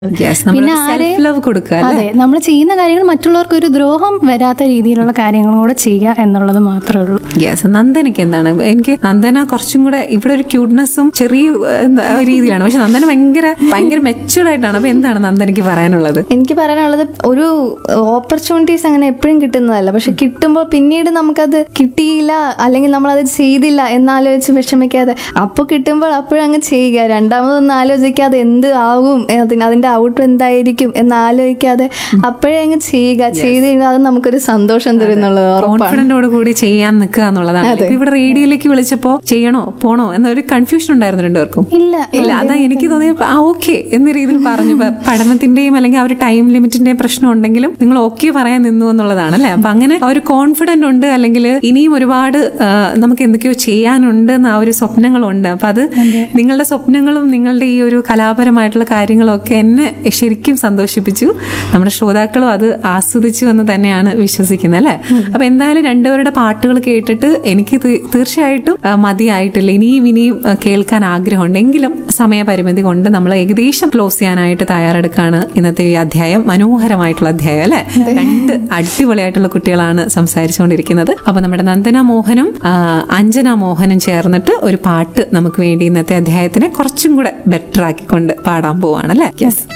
പിന്നെ ആരെ self love കൊടുക്കുക അല്ലേ? അതെ നമ്മൾ ചെയ്യുന്ന കാര്യങ്ങൾ മറ്റുള്ളവർക്ക് ഒരു ദ്രോഹം വരാത്ത രീതിയിലുള്ള കാര്യങ്ങളും കൂടെ ചെയ്യുക എന്നുള്ളത് മാത്രമേ ഉള്ളൂ യെസ് നന്ദനയ്ക്ക് എന്താണ് എനിക്ക് നന്ദന കുറച്ചും കൂടെ ഇവിടെ ഒരു ക്യൂട്ട്നെസ്സും ചെറിയ ഏഹ്, എന്താ, രീതിയിലാണ് പക്ഷെ നന്ദന ഭയങ്കര ഭയങ്കര മെച്ചുവർഡ് ആയിട്ടാണ് അപ്പൊ എന്താണ് നന്ദനയ്ക്ക് പറയാനുള്ളത് എനിക്ക് പറയാനുള്ളത് ഒരു ഓപ്പർച്യൂണിറ്റീസ് അങ്ങനെ എപ്പോഴും കിട്ടുന്നതല്ല പക്ഷെ കിട്ടുമ്പോൾ പിന്നീട് നമുക്കത് കിട്ടിയില്ല അല്ലെങ്കിൽ നമ്മൾ അത് ചെയ്തില്ല എന്നാലോചിച്ച് വിഷമിക്കാതെ അപ്പോൾ കിട്ടുമ്പോൾ അപ്പോഴങ്ങ് ചെയ്യുക രണ്ടാമതൊന്നും ആലോചിക്കാതെ എന്ത് ആവും അതിന് അതിന്റെ ഔട്ട് എന്തായിരിക്കും എന്ന് ആലോചിക്കാതെ അപ്പോഴേ അങ്ങ് ചെയ്യുക ചെയ്ത് കഴിഞ്ഞാൽ അത് നമുക്കൊരു സന്തോഷം തരും എന്നുള്ളത് ഉറപ്പാണ് കോൺഫിഡന്റോട് കൂടി ചെയ്യാൻ നിൽക്കുക എന്നുള്ളതാണ് ഇപ്പൊ ഇവിടെ റേഡിയോയിലേക്ക് വിളിച്ചപ്പോ ചെയ്യണോ പോണോ എന്നൊരു കൺഫ്യൂഷൻ ഉണ്ടായിരുന്നു രണ്ടുപേർക്കും ഇല്ല ഇല്ല അതാ എനിക്ക് തോന്നിയ ആ ഓക്കെ എന്ന രീതിയിൽ പറഞ്ഞു പ- പഠനത്തിന്റെയും അല്ലെങ്കിൽ ആ ഒരു ടൈം ലിമിറ്റിന്റെയും പ്രശ്നം ഉണ്ടെങ്കിലും നിങ്ങൾ ഓക്കെ പറയാൻ നിന്നു എന്നുള്ളതാണ് അല്ലെ അപ്പൊ അങ്ങനെ ആ ഒരു കോൺഫിഡന്റ് ഉണ്ട് അല്ലെങ്കിൽ ഇനിയും ഒരുപാട് ആ, നമുക്ക് എന്തൊക്കെയോ ചെയ്യാനുണ്ട് എന്ന ആ ഒരു സ്വപ്നങ്ങളുണ്ട് അപ്പൊ അത് നിങ്ങളുടെ സ്വപ്നങ്ങളും നിങ്ങളുടെ ഈ ഒരു കലാപരമായിട്ടുള്ള കാര്യങ്ങളും ഒക്കെ എന്നെ ശരിക്കും സന്തോഷിപ്പിച്ചു നമ്മുടെ ശ്രോതാക്കളും അത് ആസ്വദിച്ചു എന്ന് തന്നെയാണ് വിശ്വസിക്കുന്നത് അല്ലെ അപ്പൊ എന്തായാലും രണ്ടുപേരുടെ പാട്ടുകൾ കേട്ടിട്ട് എനിക്ക് തീ- തീർച്ചയായിട്ടും ആ, മതിയായിട്ടില്ല ഇനിയും ഇനിയും ആ, കേൾക്കാൻ ആഗ്രഹമുണ്ട് എങ്കിലും സമയപരിമിതി കൊണ്ട് നമ്മൾ ഏകദേശം ക്ലോസ് ചെയ്യാനായിട്ട് തയ്യാറെടുക്കാണ് ഇന്നത്തെ ഈ അധ്യായം മനോഹരമായിട്ടുള്ള അധ്യായം അല്ലെ രണ്ട് അടിപൊളിയായിട്ടുള്ള കുട്ടികളാണ് സംസാരിച്ചുകൊണ്ടിരിക്കുന്നത് അപ്പൊ നമ്മുടെ നന്ദന മോഹനും ആ, അഞ്ജന മോഹനും ചേർന്നിട്ട് ഒരു പാട്ട് നമുക്ക് വേണ്ടി ഇന്നത്തെ അധ്യായത്തിനെ കുറച്ചും കൂടെ ബെറ്റർ ആക്കിക്കൊണ്ട് പാടാൻ പോവാണ് അല്ലെ